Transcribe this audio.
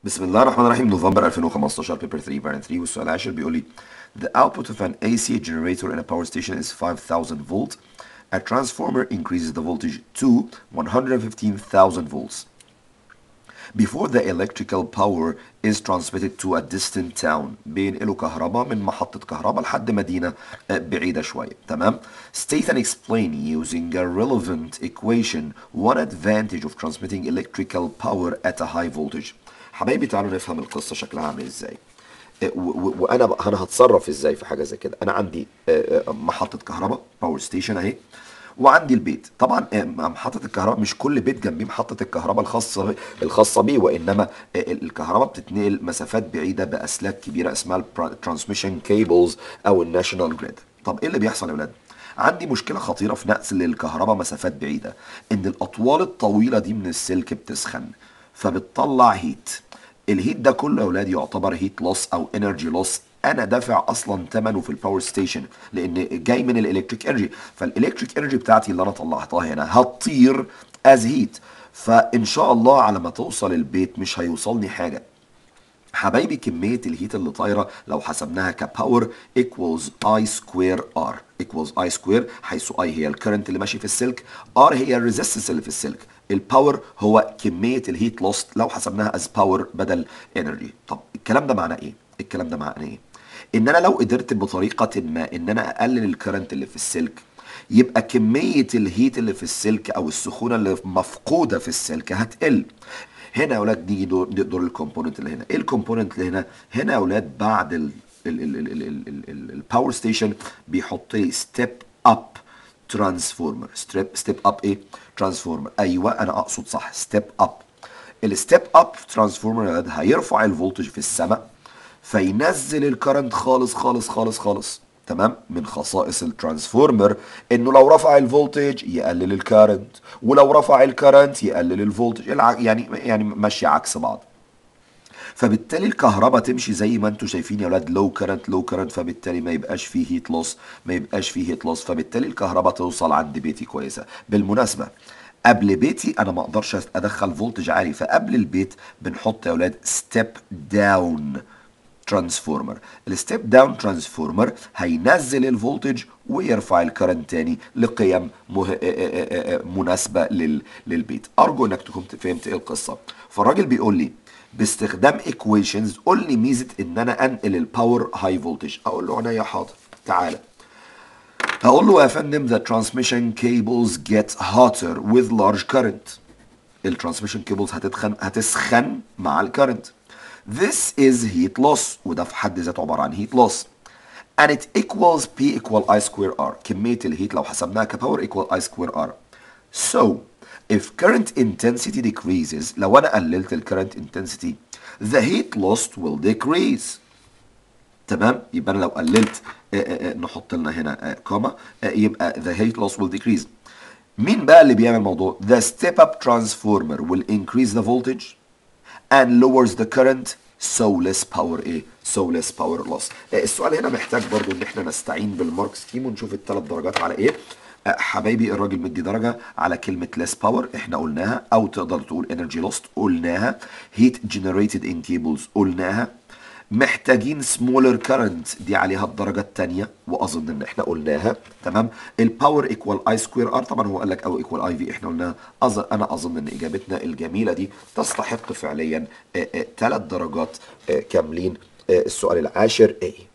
بسم الله الرحمن الرحيم نوفمبر 2015 بيبر 3 فارنت 3 والسؤال العاشر بيقول لي The output of an AC generator in a power station is 5000 volt. A transformer increases the voltage to 115,000 volts. Before the electrical power is transmitted to a distant town بينقلوا كهرباء من محطة كهرباء لحد مدينة آه، بعيدة شوية تمام State and explain using a relevant equation one advantage of transmitting electrical power at a high voltage حبايبي تعالوا نفهم القصة شكلها عامل ازاي آه، و- و- وانا بقى انا هتصرف ازاي في حاجة زي كده انا عندي آه، آه، محطة كهرباء باور ستيشن اهي وعندي البيت طبعا آه، محطة الكهرباء مش كل بيت جنبيه محطة الكهرباء الخاصة الخاصة بيه وإنما آه، الكهرباء بتتنقل مسافات بعيدة بأسلاك كبيرة اسمها الترانسميشن كيبلز أو الناشونال جريد طب إيه اللي بيحصل يا ولاد؟ عندي مشكلة خطيرة في نقل الكهرباء مسافات بعيدة إن الأطوال الطويلة دي من السلك بتسخن فبتطلع هيت الهيت ده كله يا اولاد يعتبر هيت لوس او انرجي لوس انا دافع اصلا ثمنه في الباور ستيشن لان جاي من الالكتريك انرجي فالالكتريك انرجي بتاعتي اللي انا طلعتها هنا هتطير از هيت فان شاء الله على ما توصل البيت مش هيوصلني حاجه حبايبي كمية الهيت اللي طايرة لو حسبناها كباور equals I square R equals I square حيث I هي الكرنت اللي ماشي في السلك R هي الريزيستنس اللي في السلك الباور هو كمية الهيت لوست لو حسبناها as power بدل energy طب الكلام ده معناه ايه؟ الكلام ده معناه ايه؟ ان انا لو قدرت بطريقة ما ان انا اقلل الكرنت اللي في السلك يبقى كمية الهيت اللي في السلك او السخونة اللي مفقودة في السلك هتقل هنا يا اولاد نيجي دور, دور الكومبوننت اللي هنا ايه الكومبوننت اللي هنا هنا يا اولاد بعد ال الباور ستيشن بيحط لي ستيب اب ترانسفورمر ستيب ستيب اب ايه ترانسفورمر ايوه انا اقصد صح ستيب اب الستيب اب ترانسفورمر يا ولاد هيرفع الفولتج في السماء فينزل الكرنت خالص خالص خالص خالص تمام من خصائص الترانسفورمر انه لو رفع الفولتج يقلل الكرنت ولو رفع الكرنت يقلل الفولتج الع- يعني يعني ماشيه عكس بعض فبالتالي الكهرباء تمشي زي ما انتم شايفين يا اولاد لو كرنت لو كرنت فبالتالي ما يبقاش فيه هيت لوس ما يبقاش فيه هيت لوس فبالتالي الكهرباء توصل عند بيتي كويسه بالمناسبه قبل بيتي انا ما اقدرش ادخل فولتج عالي فقبل البيت بنحط يا اولاد ستيب داون ترانسفورمر الستيب داون ترانسفورمر هينزل الفولتج ويرفع الكرنت تاني لقيم مه... آه، آه، آه، مناسبه لل... للبيت ارجو انك تكون فهمت ايه القصه فالراجل بيقول لي باستخدام ايكويشنز قول لي ميزه ان انا انقل الباور هاي فولتج اقول له عينيا حاضر تعالى هقول له يا فندم the transmission cables get hotter with large current الترانسميشن كيبلز هتتخن هتسخن مع الكرنت This is heat loss وده في حد ذاته عبارة عن heat loss and it equals P equal I square R كمية الهيت لو حسبناها كباور equal I square R so if current intensity decreases لو أنا قللت ال current intensity the heat loss will decrease تمام يبقى انا لو قللت آه، آه، آه، نحط لنا هنا آه، كوما آه، يبقى the heat loss will decrease مين بقى اللي بيعمل الموضوع the step up transformer will increase the voltage and lowers the current so less power ايه so less power loss آه، السؤال هنا محتاج برضو ان احنا نستعين بالمارك سكيم ونشوف الثلاث درجات على ايه آه، حبايبي الراجل مدي درجة على كلمة less power احنا قلناها او تقدر تقول energy lost قلناها heat generated in cables قلناها محتاجين سمولر كرنت دي عليها الدرجة الثانية وأظن إن إحنا قلناها تمام الباور ايكوال اي سكوير ار طبعا هو قال لك أو ايكوال اي في إحنا قلناها أظن أنا أظن إن إجابتنا الجميلة دي تستحق فعليا ثلاث درجات آه، كاملين آه، السؤال العاشر A